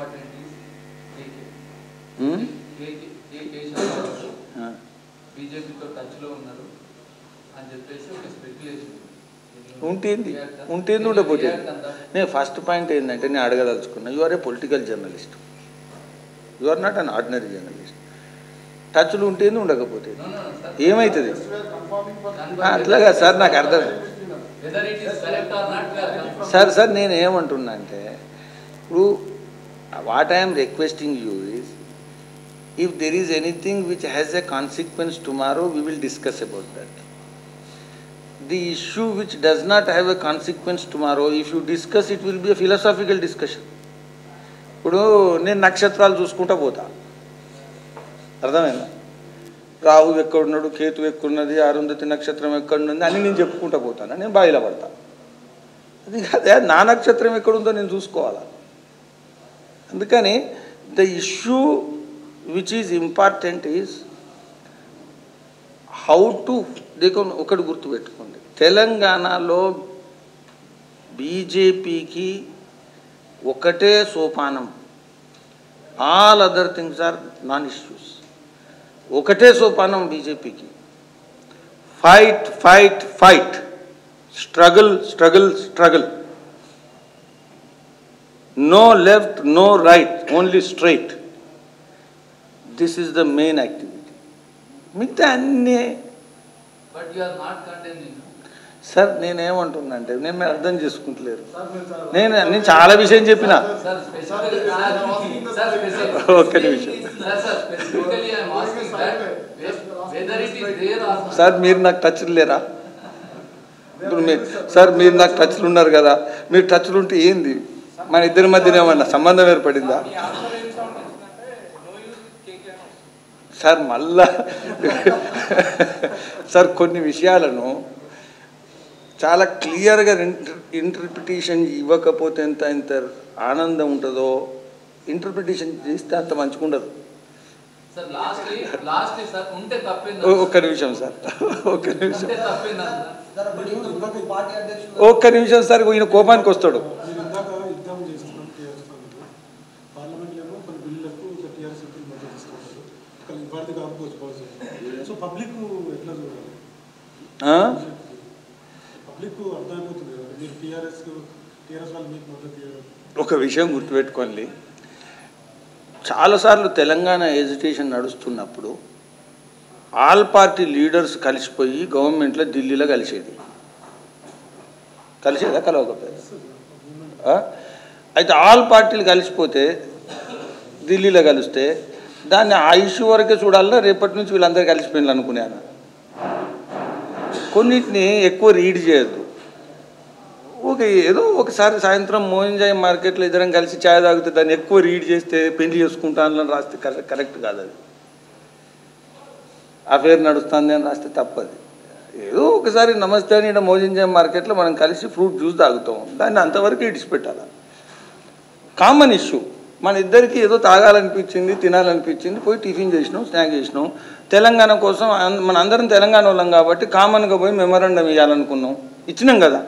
Important is కేకే హ్మ్? కేకే కే కేశవరావు ఆ. బీజేపీతో టచ్లో ఉన్నారు అని చెప్పేసి ఒక స్పెక్యులేషన్ ఉంటుంది ఉంటుంది ఉండకపోతే నేను ఫస్ట్ పాయింట్ ఏంటంటే నేను అడగదలుచుకున్నా you are a political journalist you are not an ordinary journalist టచ్లు ఉంటుంది ఉండకపోతే ఏమవుతుంది ఆ, అట్లాగా సార్ నాకు అర్థం whether it is correct or not sir sir నేను ఏమంటున్నా అంటే ఇప్పుడు what I'm requesting you is if there is anything which has a consequence tomorrow we will discuss about that the issue which does not have a consequence tomorrow if you discuss it will be a philosophical discussion ఇప్పుడు నేను నక్షత్రాలు చూసుకుంటా పోతా అర్థమైందా రాహు ఎక్కడున్నాడు కేతు ఎక్కడున్నది అరుంధతి నక్షత్రం ఎక్కడున్నది అని నేను చెప్పుకుంటా పోతాను నేను బాయిలో పడతా అది కాదే నా నక్షత్రం ఎక్కడుందో నేను చూసుకోవాలా అందుకని the issue which is important is how to దేకో ఒకటి గుర్తుపెట్టుకోండి తెలంగాణలో బీజేపీకి ఒకటే సోపానం all other things are non issues ఒకటే సోపానం బీజేపీకి fight fight fight struggle struggle struggle no left no right only straight this is the main activity మిగతా అన్నీ but you are not contending sir నేనేమంటున్నా అంటే నేను మీరు అర్థం చేసుకుంటలేరు నేను నేను చాలా విషయం చెప్పిన సార్ స్పెసిఫికల్ సార్ స్పెసిఫిక్ ఒక్క నిమిషం sir sir specifically I am asking that whether it is there or sir మీరు నాకు టచ్లు లేరా ఇప్పుడు మీరు సార్ మీరు నాకు టచ్లు ఉన్నారు కదా మీరు టచ్లు ఉంటే ఏంది మన ఇద్దరి మధ్యన ఏమన్నా సంబంధం ఏర్పడిందా సార్ మళ్ళా సార్ కొన్ని విషయాలను చాలా క్లియర్గా ఇంటర్ప్రిటేషన్ ఇవ్వకపోతే ఎంత ఎంత ఆనందం ఉంటుందో ఇంటర్ప్రిటేషన్ చేస్తే అంత మంచిగా ఉండదు సార్ లాస్ట్లీ లాస్ట్లీ సార్ ఉంటే తప్పేందా ఓ- ఒక్క నిమిషం సార్ ఒక్క నిమిషం ఉంటే తప్పేందా సార్ పార్టీ అధ్యక్షుడు ఒక్క నిమిషం సార్ ఈయన కోపానికి వస్తాడు మీరు ఇందాక యుద్ధం చేస్తున్నాం టీఆర్ఎస్ పార్టీలో పార్లమెంట్లో ఏమో కొన్ని బిల్లులకు టీఆర్ఎస్ ఎంపీలు మద్దతు ఇస్తున్నారు కానీ ఇవాళ కాకపోవచ్చు బహుశా సో పబ్లిక్ ఎట్లా చూడాలి ఆ? పబ్లిక్ అర్థమైపోతుంది కదా మీరు టీఆర్ఎస్ టీఆర్ఎస్ వాళ్ళు మీకు మద్దతు ఇవ్వడం ఒక విషయం గుర్తుపెట్టుకోండి చాలాసార్లు తెలంగాణ ఎజిటేషన్ నడుస్తున్నప్పుడు ఆల్ పార్టీ లీడర్స్ కలిసిపోయి గవర్నమెంట్లో ఢిల్లీలో కలిసేది కలిసేదా కలవకపోయేది ఆ? అయితే ఆల్ పార్టీలు కలిసిపోతే ఢిల్లీలో కలిస్తే దాన్ని ఆ ఇష్యూ వరకే చూడాలా రేపటి నుంచి వీళ్ళందరూ కలిసిపోయింది అనుకున్నాను కొన్నిటిని ఎక్కువ రీడ్ చేయొద్దు ఒక ఏదో ఒకసారి సాయంత్రం మోయింజాయ్ మార్కెట్లో ఇద్దరం కలిసి ఛాయ్ తాగితే దాన్ని ఎక్కువ రీడ్ చేస్తే పెళ్లి చేసుకుంటాను అని రాస్తే కరెక్ట్ కరెక్ట్ కాదు అది అఫేర్ నడుస్తుంది అని రాస్తే తప్పది ఏదో ఒకసారి నమస్తే అని ఇక్కడ మోజింజాయ్ మార్కెట్లో మనం కలిసి ఫ్రూట్ జ్యూస్ తాగుతాం దాన్ని అంతవరకు ఇడిచిపెట్టాలి కామన్ ఇష్యూ మన ఇద్దరికి ఏదో తాగాలనిపించింది తినాలనిపించింది పోయి టిఫిన్ చేసినాం స్నాక్ చేసినాం తెలంగాణ కోసం అన్- మన అందరం తెలంగాణ వాళ్ళం కాబట్టి కామన్గా పోయి మెమరాండం ఇవ్వాలనుకున్నాం ఇచ్చినాం కదా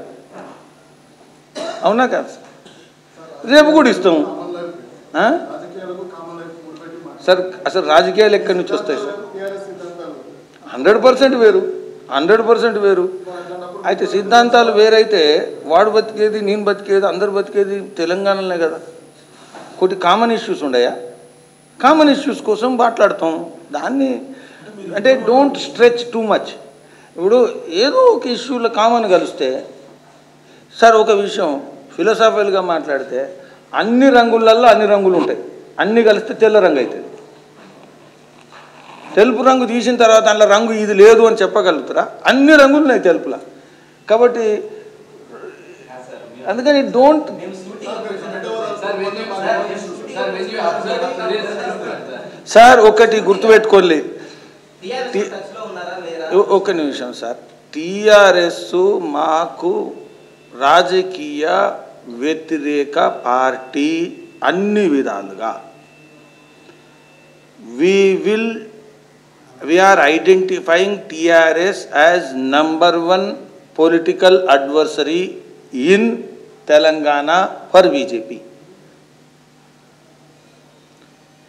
అవునా కాదు రేపు కూడా ఇస్తాం ఆ? రాజకీయాలకు కామన్ లైఫ్ ముడిపెట్టి సార్ అసలు రాజకీయాలు ఎక్కడి నుంచి వస్తాయి సార్ టీఆర్ఎస్ సిద్ధాంతాలు హండ్రెడ్ పర్సెంట్ వేరు హండ్రెడ్ పర్సెంట్ వేరు అయితే సిద్ధాంతాలు వేరైతే వాడు బతికేది నేను బతికేది అందరు బతికేది తెలంగాణలోనే కదా కొన్ని కామన్ ఇష్యూస్ ఉండయా కామన్ ఇష్యూస్ కోసం మాట్లాడతాం దాన్ని అంటే డోంట్ స్ట్రెచ్ టూ మచ్ ఇప్పుడు ఏదో ఒక ఇష్యూలో కామన్ కలిస్తే సార్ ఒక విషయం ఫిలసాఫికల్గా మాట్లాడితే అన్ని రంగులల్లో అన్ని రంగులు ఉంటాయి అన్ని కలిస్తే తెల్ల రంగు అవుతుంది తెలుపు రంగు తీసిన తర్వాత అందులో రంగు ఇది లేదు అని చెప్పగలుగుతారా అన్ని రంగులు ఉన్నాయి తెలుపులా కాబట్టి అందుకని don't sir when you sir when you observe sir sir ఒకటి గుర్తుపెట్టుకోండి టీఆర్ఎస్ టీ- టచ్ లో ఉన్నారా లేరా ఒ- ఒక్క నిమిషం సార్ టీఆర్ఎస్ మాకు రాజకీయ వ్యతిరేక పార్టీ అన్ని విధాలుగా we will we are identifying TRS as number one political adversary in Telangana for BJP.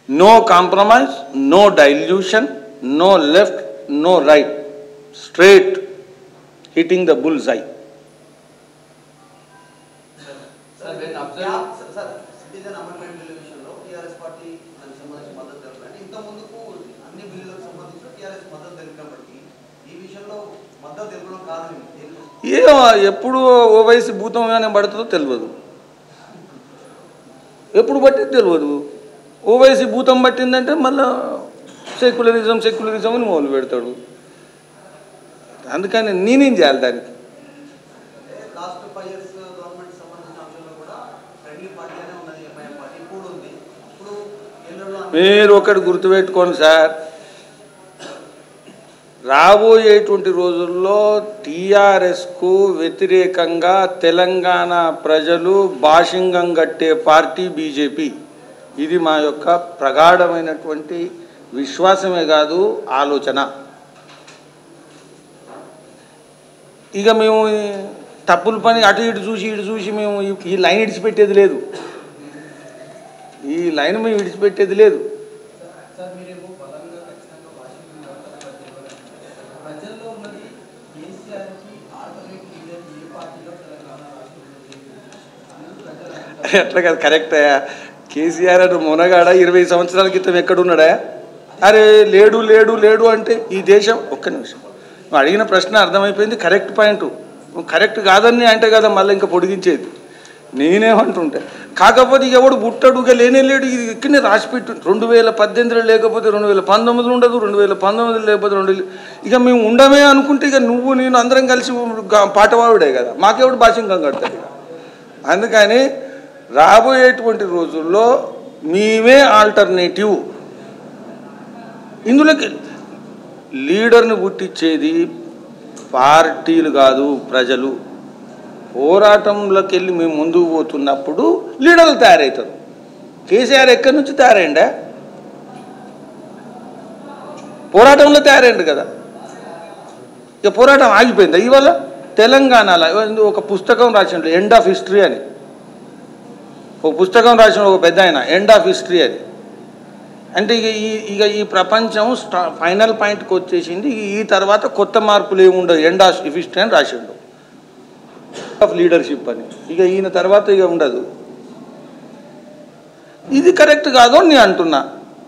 No compromise, no dilution, no left, no right. Straight, hitting the bullseye. Sir when you, observe- sir, sir citizen amendment bill విషయంలో TRS party దానికి సంబంధించి మద్దతు తెలిపారు ఇంత ముందుకు అన్ని బిల్లులకు సంబంధించి టీఆర్ఎస్ మద్దతు తెలిపినప్పటికీ ఈ విషయంలో మద్దతు తెలపడం కారణం ఏంటి? ఏమో ఎప్పుడు ఓవైసీ భూతం ఏమైనా పడుతుందో తెలియదు ఎప్పుడు పట్టింది తెలియదు ఓవైసీ భూతం పట్టిందంటే మళ్ళా సెక్యులరిజం సెక్యులరిజం అని మొదలు పెడతాడు అందుకని నేనేం చేయాలి దానికి లాస్ట్ ఫైవ్ ఇయర్స్ గవర్నమెంట్ సంబంధించిన అంశంలో కూడా ఫ్రెండ్లీ పార్టీగానే ఉన్నది ఎంఐఎం పార్టీ ఇప్పుడు ఉంది ఇప్పుడు కేంద్రంలో మీరు ఒకటి గుర్తుపెట్టుకోండి సార్ రాబోయేటువంటి రోజుల్లో టీఆర్ఎస్కు వ్యతిరేకంగా తెలంగాణ ప్రజలు భాషింగం కట్టే పార్టీ బీజేపీ ఇది మా యొక్క ప్రగాఢమైనటువంటి విశ్వాసమే కాదు ఆలోచన ఇక మేము ఈ తప్పుల పని అటు ఇటు చూసి ఇటు చూసి మేము ఈ- ఈ లైన్ ఇడిచిపెట్టేది లేదు ఈ లైన్ మేము విడిచిపెట్టేది లేదు సార్ మీరేమో బలంగా ఖచ్చితంగా వాషింగ్టన్ ప్రజల్లో ఉన్నది కేసీఆర్కి ఆల్టర్నేట్ లీడర్ ఏ పార్టీలో తెలంగాణ రాష్ట్రంలో ఎట్లా కాదు కరెక్ట్ అయ్యా కేసీఆర్ అటు మునగాడ ఇరవై సంవత్సరాల క్రితం ఎక్కడున్నాడా అరే లేడు లేడు లేడు అంటే ఈ దేశం ఒక్క నిమిషం నువ్వు అడిగిన ప్రశ్న అర్థమైపోయింది కరెక్ట్ పాయింట్ నువ్వు కరెక్ట్ కాదని అంటే కదా మళ్ళీ ఇంకా పొడిగించేది నేనేమంటుంటే కాకపోతే ఇక ఎవడు బుట్టడుగా లేనే లేడు ఇది ఇక్కడనే రాసిపెట్టు రెండు వేల పద్దెనిమిదిలో లేకపోతే రెండు వేల పంతొమ్మిదిలో ఉండదు రెండు వేల పంతొమ్మిదిలో లేకపోతే రెండు వేల ఇక మేము ఉండమే అనుకుంటే ఇక నువ్వు నేను అందరం కలిసి గా- పాటవాడుడే కదా మాకెవడు భాషంగా కడతాడు ఇక అందుకని రాబోయేటువంటి రోజుల్లో మేమే ఆల్టర్నేటివ్ ఇందులోకి లీడర్ని పుట్టించేది పార్టీలు కాదు ప్రజలు పోరాటంలోకి వెళ్ళి మేము ముందుకు పోతున్నప్పుడు లీడర్లు తయారవుతారు కేసీఆర్ ఎక్కడి నుంచి తయారైండా పోరాటంలో తయారైండు కదా ఇక పోరాటం ఆగిపోయిందా ఇవాళ తెలంగాణలో ఒక పుస్తకం రాసిండు ఎండ్ ఆఫ్ హిస్టరీ అని ఒక పుస్తకం రాసిన ఒక పెద్ద ఆయన ఎండ్ ఆఫ్ హిస్టరీ అది అంటే ఇక ఈ ఇక ఈ ప్రపంచం స్టా ఫైనల్ పాయింట్కి వచ్చేసింది ఈ- ఈ తర్వాత కొత్త మార్పులు ఏమి ఉండదు ఎండ్ ఆఫ్ హిస్టరీ అని రాసిండు ఆఫ్ లీడర్షిప్ అని ఇక ఈయన తర్వాత ఇక ఉండదు ఇది కరెక్ట్ కాదు అని నేను అంటున్నా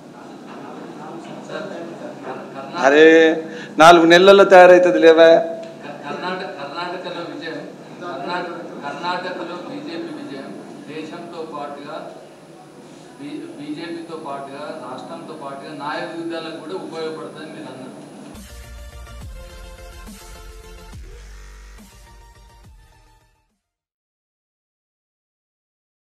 అరే నాలుగు నెలల్లో తయారవుతుంది లేవా కర్ణాటక కర్ణాటకలో విజయం కర్ణాటక కర్ణాటకలో బీజేపీ విజయం దేశంతో పాటుగా బీజేపీతో పాటుగా రాష్ట్రంతో పాటుగా న్యాయ విధాలకు కూడా ఉపయోగపడుతుంది మీరు అన్నారు